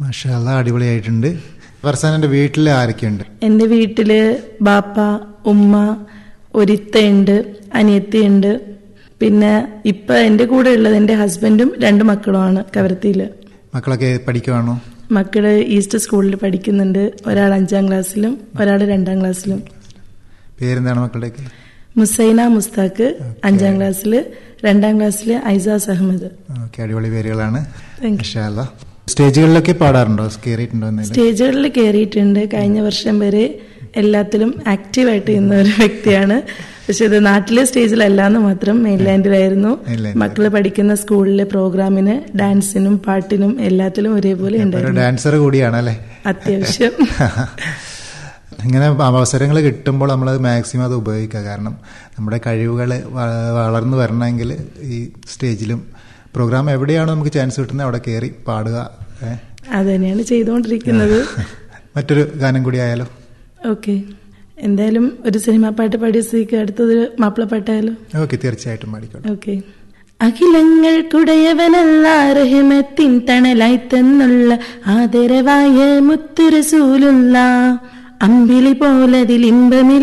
മാഷാല്ല അടിപൊളിയായിട്ടുണ്ട് ഫർസാനന്റെ വീട്ടിൽ ആരൊക്കെയുണ്ട് എൻ്റെ വീട്ടില് ബാപ്പ ഉമ്മ ഒരിത്തയുണ്ട് അനിയത്തിയുണ്ട് പിന്നെ ഇപ്പൊ എൻ്റെ കൂടെ ഉള്ളത് എൻ്റെ ഹസ്ബൻഡും രണ്ട് മക്കളുമാണ് കവരത്തിയില് മക്കളൊക്കെ പഠിക്കുവാണോ മക്കള് ഈസ്റ്റ് സ്കൂളിൽ പഠിക്കുന്നുണ്ട് ഒരാൾ അഞ്ചാം ക്ലാസ്സിലും ഒരാൾ രണ്ടാം ക്ലാസ്സിലും പേരെന്താണ് മക്കളുടെയൊക്കെ മുസൈന മുസ്താഖ് അഞ്ചാം ക്ലാസ്സില് രണ്ടാം ക്ലാസ്സില് ഐസാസ് അഹമ്മദ് ഓക്കെ അടിപൊളി പേരുകളാണ് Thank you. മാഷാല്ല സ്റ്റേജുകളിലൊക്കെ പാടാറുണ്ടോ കയറിയിട്ടുണ്ടോ എന്നതിൽ സ്റ്റേജുകളിൽ കയറിയിട്ടുണ്ട് കഴിഞ്ഞ വർഷം വരെ എല്ലാത്തിലും ആക്റ്റീവായിട്ട് ചെയ്യുന്ന ഒരു വ്യക്തിയാണ് പക്ഷെ ഇത് നാട്ടിലെ സ്റ്റേജിലല്ലാന്ന് മാത്രം മെയിൻലാൻഡിലായിരുന്നു Mainland. മക്കള് പഠിക്കുന്ന സ്കൂളിലെ പ്രോഗ്രാമിന് ഡാൻസിനും പാട്ടിനും എല്ലാത്തിലും ഒരേപോലെ ഒരു ഉണ്ടായിരുന്നു ഡാൻസർ കൂടിയാണ് അല്ലേ അത്യാവശ്യം ഇങ്ങനെ അവസരങ്ങൾ കിട്ടുമ്പോൾ നമ്മൾ മാക്സിമം അത് ഉപയോഗിക്കുക കാരണം നമ്മുടെ കഴിവുകൾ വളർന്നു വരണമെങ്കിൽ ഈ സ്റ്റേജിലും പ്രോഗ്രാം എവിടെയാണോ നമുക്ക് ചാൻസ് കിട്ടുന്നത് അവിടെ കയറി പാടുക ഏ. അത് തന്നെയാണ് ചെയ്തുകൊണ്ടിരിക്കുന്നത് മറ്റൊരു ഗാനം കൂടി ആയാലോ ഓക്കെ എന്തായാലും ഒരു സിനിമാ പാട്ട് പാടിയ സ്ഥിതിക്ക് അടുത്തത് മാപ്പിളപ്പാട്ടായാലോ ഓക്കെ തീർച്ചയായിട്ടും പാടിക്കോട്ടെ ഓക്കെ അഖിലങ്ങൾക്കുടയവനല്ല റഹിമത്തിൻ തണലായി തന്നുള്ള ആദരവായ മുത്തുരസൂലുള്ള അമ്പിളി പോലതിൽ ഇമ്പമിൽ